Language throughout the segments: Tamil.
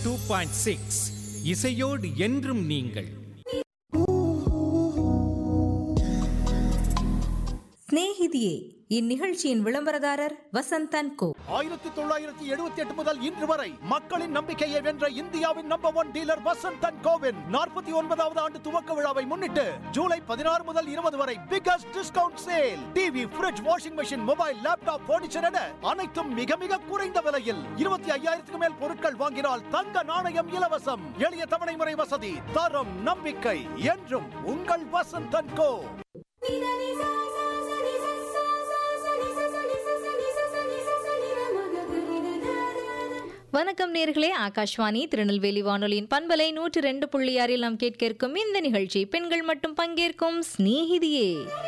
டூ பாயிண்ட் சிக்ஸ் இசையோடு என்றும் நீங்கள் சிநேகிதியே இந்நிகழ்ச்சியின் விளம்பரதாரர் வசந்தன் கோ ஆயிரத்தி தொள்ளாயிரத்தி எழுபத்தி எட்டு முதல் இன்று வரை மக்களின் நம்பிக்கையை வென்ற இந்தியாவின் நம்பர் ஒன் டீலர் வசந்தன் கோவின் நாற்பத்தி ஒன்பதாவது ஆண்டு துவக்க விழாவை முன்னிட்டு ஜூலை பதினாறு முதல் இருபது வரை biggest discount sale TV fridge washing machine mobile laptop furniture என அனைத்தும் மிக மிக குறைந்த விலையில் இருபத்தி ஐயாயிரத்துக்கு மேல் பொருட்கள் வாங்கினால் தங்க நாணயம் இலவசம் எளிய தவணை முறை வசதி தரம் நம்பிக்கை என்றும் உங்கள் வசந்தன் கோ வணக்கம் நேர்களே ஆகாஷ்வாணி திருநெல்வேலி வானொலியின் பண்பலை நூற்று ரெண்டு புள்ளி ஆறில் நாம் கேட்க இருக்கும் இந்த நிகழ்ச்சி பெண்கள் மட்டும் பங்கேற்கும் சிநேகிதியே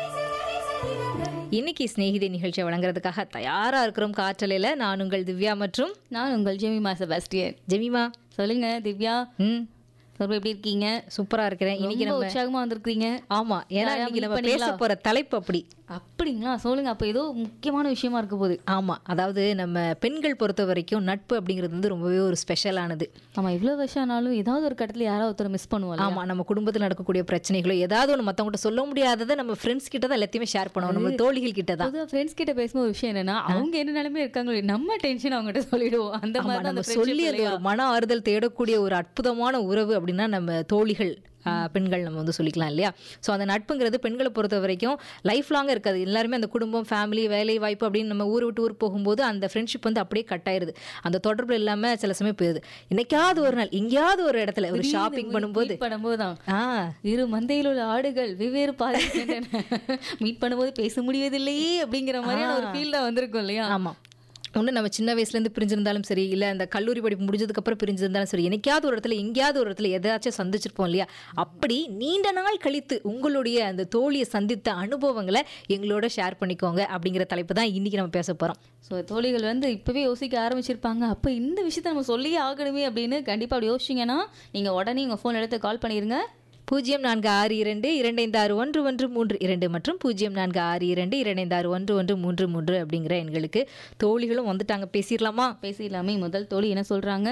இன்னைக்கு சிநேகிதி நிகழ்ச்சியை வழங்குறதுக்காக தயாரா இருக்கிறோம் காற்றலையில நான் உங்கள் திவ்யா மற்றும் நான் உங்கள் ஜெமிமா செபாஸ்டியன் ஜெமிமா சொல்லுங்க திவ்யா ம் சொல்லுங்க எப்படி இருக்கீங்க சூப்பரா இருக்கிறேன் இன்னைக்கு ரொம்ப நம்ம உற்சாகமா வந்திருக்கீங்க ஆமா ஏன்னா யாரையா இன்னைக்கு meet நம்ம பேச பண்ணீங்களா? போற தலைப்பு அப்படி அப்படிங்களா சொல்லுங்க அப்ப ஏதோ முக்கியமான விஷயமா இருக்க போகுது ஆமா அதாவது நம்ம பெண்கள் பொறுத்த வரைக்கும் நட்பு அப்படிங்கிறது வந்து ரொம்பவே ஒரு ஸ்பெஷலானது ஆமா இவ்வளவு வருஷம் ஆனாலும் ஏதாவது ஒரு கட்டத்துல யாராவது ஒருத்தர் மிஸ் பண்ணுவோம் ஆமா நம்ம குடும்பத்தில் நடக்கக்கூடிய பிரச்சனைகளோ ஏதாவது ஒன்று மற்றவங்ககிட்ட சொல்ல முடியாததை நம்ம ஃப்ரெண்ட்ஸ் கிட்ட தான் எல்லாத்தையுமே ஷேர் பண்ணுவோம் நம்ம தோழிகள் கிட்ட தான் பொதுவா ஃப்ரெண்ட்ஸ் கிட்ட பேசும்போது ஒரு விஷயம் என்னன்னா அவங்க என்ன நிலைமை இருக்காங்களோ நம்ம டென்ஷன் அவங்ககிட்ட சொல்லிடுவோம் அந்த ஆமா, மாதிரி தான் நம்ம அந்த சொல்லி friendship அந்த இல்லையா? ஒரு மன ஆறுதல் தேடக்கூடிய ஒரு அற்புதமான உறவு அப்படின்னா நம்ம தோழிகள் ஆ, பெண்கள் நம்ம வந்து சொல்லிக்கலாம் இல்லையா ஸோ அந்த நட்புங்கிறது பெண்களை பொறுத்த வரைக்கும் லைஃப் லாங்காக இருக்காது எல்லாருமே அந்த குடும்பம் ஃபேமிலி வேலை வாய்ப்பு அப்படின்னு நம்ம ஊர் விட்டு ஊர் போகும்போது அந்த ஃப்ரெண்ட்ஷிப் வந்து அப்படியே கட் ஆயிருது அந்த தொடர்பு இல்லாமல் சில சமயம் போயிருது என்னைக்காவது ஒரு நாள் எங்கேயாவது ஒரு இடத்துல ஒரு திடீர்னு ஷாப்பிங் meet பண்ணும்போது பண்ணும்போது தான் ஆ இரு மந்தையில் உள்ள ஆடுகள் வெவ்வேறு பாதை மீட் பண்ணும்போது பேச முடியவில்லையே அப்படிங்கிற மாதிரியான ஒரு ஃபீல் தான் வந்திருக்கும் இல்லையா ஆமா ஒன்று நம்ம சின்ன வயசுலேருந்து பிரிஞ்சிருந்தாலும் சரி இல்லை அந்த கல்லூரி படிப்பு முடிஞ்சதுக்கப்புறம் பிரிஞ்சிருந்தாலும் சரி என்னைக்காவது ஒரு இடத்துல எங்கேயாவது ஒரு இடத்துல எதாச்சும் சந்திச்சிருப்போம் இல்லையா அப்படி நீண்ட நாள் கழித்து உங்களுடைய அந்த தோழியை சந்தித்த அனுபவங்களை எங்களோட ஷேர் பண்ணிக்கோங்க அப்படிங்கிற தலைப்பு தான் இன்னைக்கு நம்ம பேச போகிறோம் ஸோ தோழிகள் வந்து இப்போவே யோசிக்க ஆரம்பிச்சிருப்பாங்க அப்போ இந்த விஷயத்தை நம்ம சொல்லியே ஆகணுமே அப்படின்னு கண்டிப்பாக அப்படி யோசிச்சிங்கன்னா நீங்கள் உடனே உங்கள் ஃபோன் எடுத்து கால் பண்ணிடுங்க பூஜ்ஜியம் நான்கு ஆறு இரண்டு இரண்டைந்து ஆறு ஒன்று ஒன்று மூன்று இரண்டு மற்றும் பூஜ்ஜியம் நான்கு ஆறு இரண்டு இரண்டைந்து ஆறு ஒன்று ஒன்று மூன்று மூன்று அப்படிங்கிற எண்களுக்கு தோழிகளும் வந்துட்டாங்க பேசிடலாமா பேசிடலாமே முதல் தோழி என்ன சொல்கிறாங்க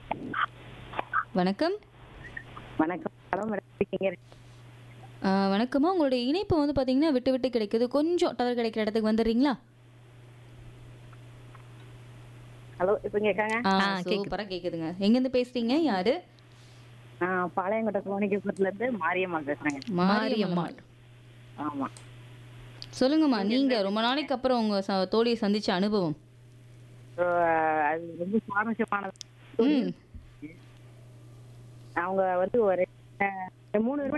வணக்கம் வணக்கம் மேடம் எப்படி இருக்கீங்க ஆ, வணக்கம்மா உங்களுடைய இணைப்பு வந்து பார்த்தீங்கன்னா விட்டு விட்டு கிடைக்குது கொஞ்சம் டவர் கிடைக்கிற இடத்துக்கு வந்துடுறீங்களா ஹலோ இப்போ கேட்காங்க ஆ ஆ, கேக்குது. சூப்பராக கேட்குதுங்க எங்கேருந்து பேசுகிறீங்க யாரு நான் பாளையங்கோட்டை சோனிகபுரத்துல இருந்து மாரியம்மாள் பேசுறேங்க மாரியம்மாள் ஆமா சொல்லுங்கம்மா நீங்கள் ரொம்ப நாளைக்கு அப்புறம் உங்கள் ச தோழியை சந்திச்ச அனுபவம் So, அது ரொம்ப சுவாரஸ்யமானது ம் அவங்க வந்து ஒரு அஹ், மூணு பேருமே